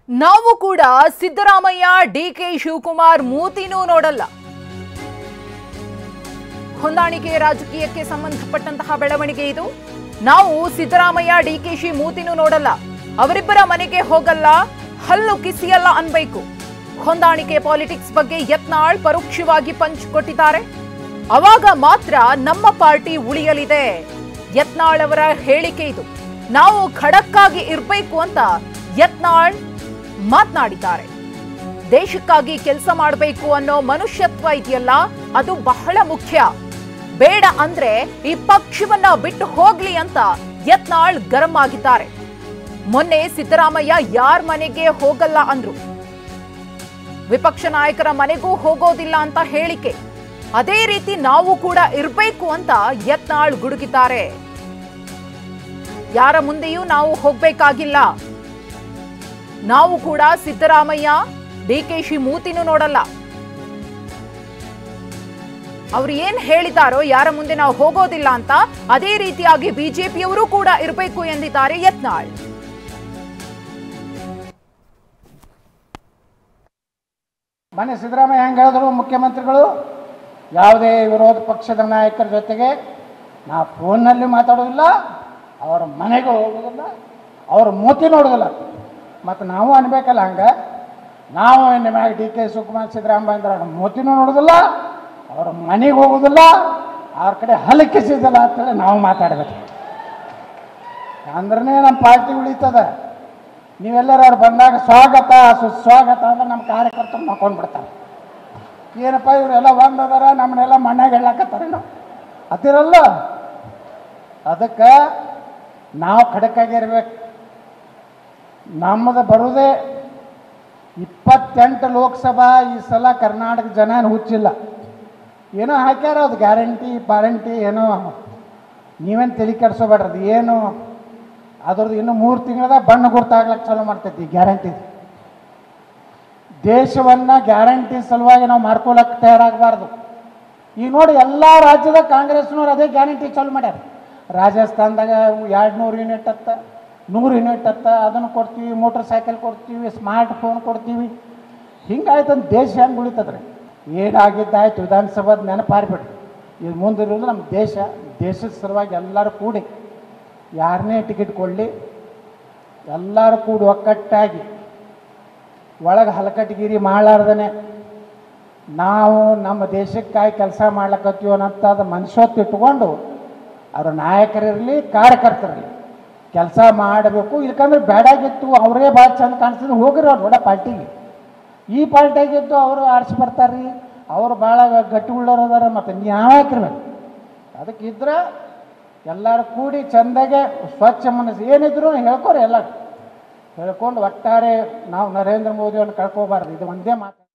ನಾವು ಕೂಡ ಸಿದ್ದರಾಮಯ್ಯ ಡಿಕೆ ಶಿವಕುಮಾರ್ ಮೂತಿನೂ ನೋಡಲ್ಲ ಹೊಂದಾಣಿಕೆ ರಾಜಕೀಯಕ್ಕೆ ಸಂಬಂಧಪಟ್ಟಂತಹ ಬೆಳವಣಿಗೆ ಇದು ನಾವು ಸಿದ್ದರಾಮಯ್ಯ ಡಿಕೆಶಿ ಮೂತಿನೂ ನೋಡಲ್ಲ ಅವರಿಬ್ಬರ ಮನೆಗೆ ಹೋಗಲ್ಲ ಹಲ್ಲು ಕಿಸಿಯಲ್ಲ ಅನ್ಬೇಕು ಹೊಂದಾಣಿಕೆ ಪಾಲಿಟಿಕ್ಸ್ ಬಗ್ಗೆ ಯತ್ನಾಳ್ ಪರೋಕ್ಷವಾಗಿ ಪಂಚ್ ಕೊಟ್ಟಿದ್ದಾರೆ ಅವಾಗ ಮಾತ್ರ ನಮ್ಮ ಪಾರ್ಟಿ ಉಳಿಯಲಿದೆ ಯತ್ನಾಳ್ ಅವರ ಹೇಳಿಕೆ ಇದು ನಾವು ಖಡಕ್ಕಾಗಿ ಇರ್ಬೇಕು ಅಂತ ಯತ್ನಾಳ್ ಮಾತನಾಡಿದ್ದಾರೆ ದೇಶಕ್ಕಾಗಿ ಕೆಲಸ ಮಾಡಬೇಕು ಅನ್ನೋ ಮನುಷ್ಯತ್ವ ಇದೆಯಲ್ಲ ಅದು ಬಹಳ ಮುಖ್ಯ ಬೇಡ ಅಂದ್ರೆ ಈ ಪಕ್ಷವನ್ನ ಬಿಟ್ಟು ಹೋಗ್ಲಿ ಅಂತ ಯತ್ನಾಳ್ ಗರಂ ಆಗಿದ್ದಾರೆ ಮೊನ್ನೆ ಸಿದ್ದರಾಮಯ್ಯ ಯಾರ ಮನೆಗೆ ಹೋಗಲ್ಲ ಅಂದ್ರು ವಿಪಕ್ಷ ನಾಯಕರ ಮನೆಗೂ ಹೋಗೋದಿಲ್ಲ ಅಂತ ಹೇಳಿಕೆ ಅದೇ ರೀತಿ ನಾವು ಕೂಡ ಇರ್ಬೇಕು ಅಂತ ಯತ್ನಾಳ್ ಗುಡುಗಿದ್ದಾರೆ ಯಾರ ಮುಂದೆಯೂ ನಾವು ಹೋಗ್ಬೇಕಾಗಿಲ್ಲ ನಾವು ಕೂಡ ಸಿದ್ದರಾಮಯ್ಯ ಡಿಕೆಶಿ ಮೂತಿನೂ ನೋಡಲ್ಲ ಅವ್ರು ಏನ್ ಹೇಳಿದಾರೋ ಯಾರ ಮುಂದೆ ನಾವು ಹೋಗೋದಿಲ್ಲ ಅಂತ ಅದೇ ರೀತಿಯಾಗಿ ಬಿಜೆಪಿಯವರು ಕೂಡ ಇರಬೇಕು ಎಂದಿದ್ದಾರೆ ಯತ್ನಾಳ್ ಮನೆ ಸಿದ್ದರಾಮಯ್ಯ ಹೆಂಗೆ ಹೇಳಿದ್ರು ಮುಖ್ಯಮಂತ್ರಿಗಳು ಯಾವುದೇ ವಿರೋಧ ಪಕ್ಷದ ನಾಯಕರ ಜೊತೆಗೆ ನಾ ಫೋನ್ನಲ್ಲಿ ಮಾತಾಡೋದಿಲ್ಲ ಅವರ ಮನೆಗೆ ಹೋಗೋದಿಲ್ಲ ಅವ್ರ ಮೂತಿ ನೋಡೋದಿಲ್ಲ ಮತ್ತು ನಾವು ಅನ್ಬೇಕಲ್ಲ ಹಂಗೆ ನಾವು ನಿಮಗೆ ಡಿ ಕೆ ಶಿವಕುಮಾರ್ ಸಿದ್ದರಾಮಯ್ಯ ಮೂತಿನೂ ನೋಡೋದಿಲ್ಲ ಅವ್ರ ಮನೆಗೆ ಹೋಗೋದಿಲ್ಲ ಅವ್ರ ಕಡೆ ಹಲಕಿಸಿದಿಲ್ಲ ಅಂತೇಳಿ ನಾವು ಮಾತಾಡ್ಬೇಕು ಅಂದ್ರೆ ನಮ್ಮ ಪಾರ್ಟಿ ಉಳಿತದ ನೀವೆಲ್ಲರೂ ಅವ್ರು ಬಂದಾಗ ಸ್ವಾಗತ ಸುಸ್ವಾಗತ ಅಂದ್ರೆ ನಮ್ಮ ಕಾರ್ಯಕರ್ತರು ಮಕ್ಕೊಂಡು ಬಿಡ್ತಾರೆ ಏನಪ್ಪ ಇವರೆಲ್ಲ ಒಂದದಾರ ನಮ್ಮನ್ನೆಲ್ಲ ಮಣ್ಣಾಗ ಹೇಳಕತ್ತಾರೆ ನಾವು ಅದಿರಲ್ಲ ಅದಕ್ಕೆ ನಾವು ಖಡಕ್ಕಾಗಿರ್ಬೇಕು ನಮ್ಮದು ಬರುವುದೇ ಇಪ್ಪತ್ತೆಂಟು ಲೋಕಸಭಾ ಈ ಸಲ ಕರ್ನಾಟಕ ಜನ ಏನ್ ಹುಚ್ಚಿಲ್ಲ ಏನೋ ಹಾಕ್ಯಾರ ಅದು ಗ್ಯಾರಂಟಿ ಪಾರಂಟಿ ಏನೋ ನೀವೇನು ತಲೆ ಕೆಡಿಸೋಬೇಡ್ರಿ ಅದು ಏನು ಅದ್ರದ್ದು ಇನ್ನು ಮೂರು ತಿಂಗಳದ ಬಣ್ಣ ಗುರ್ತಾಗ್ಲಕ್ಕೆ ಚಾಲೂ ಮಾಡ್ತೈತಿ ಗ್ಯಾರಂಟಿ ದೇಶವನ್ನು ಗ್ಯಾರಂಟಿ ಸಲುವಾಗಿ ನಾವು ಮಾಡ್ಕೊಳಕ್ಕೆ ತಯಾರಾಗಬಾರ್ದು ಈಗ ನೋಡಿ ಎಲ್ಲ ರಾಜ್ಯದ ಕಾಂಗ್ರೆಸ್ನವ್ರು ಅದೇ ಗ್ಯಾರಂಟಿ ಚಾಲೂ ಮಾಡ್ಯಾರ ರಾಜಸ್ಥಾನದಾಗ ಎರಡು ನೂರು ಯೂನಿಟ್ ಹತ್ತ ನೂರು ಯೂನಿಟ್ ಹತ್ತ ಅದನ್ನು ಕೊಡ್ತೀವಿ ಮೋಟರ್ ಸೈಕಲ್ ಕೊಡ್ತೀವಿ ಸ್ಮಾರ್ಟ್ ಫೋನ್ ಕೊಡ್ತೀವಿ ಹಿಂಗಾಯ್ತು ಅಂತ ದೇಶ ಹೆಂಗೆ ಉಳಿತದ್ರಿ ಏನಾಗಿದ್ದಾಯ್ತು ವಿಧಾನಸಭಾದ ನೆನಪಾರ್ಬಿಡ್ರಿ ಇದು ಮುಂದಿರೋದು ನಮ್ಮ ದೇಶ ದೇಶದ ಸಲುವಾಗಿ ಎಲ್ಲರೂ ಕೂಡಿ ಯಾರನ್ನೇ ಟಿಕೆಟ್ ಕೊಡಲಿ ಎಲ್ಲರೂ ಕೂಡಿ ಒಕ್ಕಟ್ಟಾಗಿ ಒಳಗೆ ಹಲಕಟಗಿರಿ ಮಾಡಲಾರ್ದೇ ನಾವು ನಮ್ಮ ದೇಶಕ್ಕಾಗಿ ಕೆಲಸ ಮಾಡ್ಲಕತ್ತೀವಿ ಅನ್ನೋಂಥದ್ದು ಮನುಷ್ಯತ್ತು ಇಟ್ಕೊಂಡು ಅವ್ರ ನಾಯಕರಿರಲಿ ಕಾರ್ಯಕರ್ತರಿರಲಿ ಕೆಲಸ ಮಾಡಬೇಕು ಇಲ್ಕಂದ್ರೆ ಬೇಡಾಗಿತ್ತು ಅವರೇ ಭಾಳ ಚಂದ ಕಾಣಿಸಿದ್ರು ಹೋಗಿರಿ ಅವ್ರು ದೊಡ್ಡ ಪಾರ್ಟಿಗೆ ಈ ಪಾರ್ಟಿಯಾಗಿದ್ದು ಅವರು ಆರಿಸಿ ಬರ್ತಾರೆ ರೀ ಅವರು ಭಾಳ ಗಟ್ಟಿ ಉಳ್ಳೋರು ಅದಾರ ಮತ್ತು ನ್ಯಾಯಕಿರ್ಬೇಕು ಅದಕ್ಕೆ ಇದ್ರೆ ಎಲ್ಲರೂ ಕೂಡಿ ಚಂದಾಗೆ ಸ್ವಚ್ಛ ಮನಸ್ಸು ಏನಿದ್ರು ಹೇಳ್ಕೊರಿ ಎಲ್ಲ ಹೇಳ್ಕೊಂಡು ಒಟ್ಟಾರೆ ನಾವು ನರೇಂದ್ರ ಮೋದಿಯನ್ನು ಕಳ್ಕೊಬಾರ್ದು ಇದು ಒಂದೇ ಮಾತು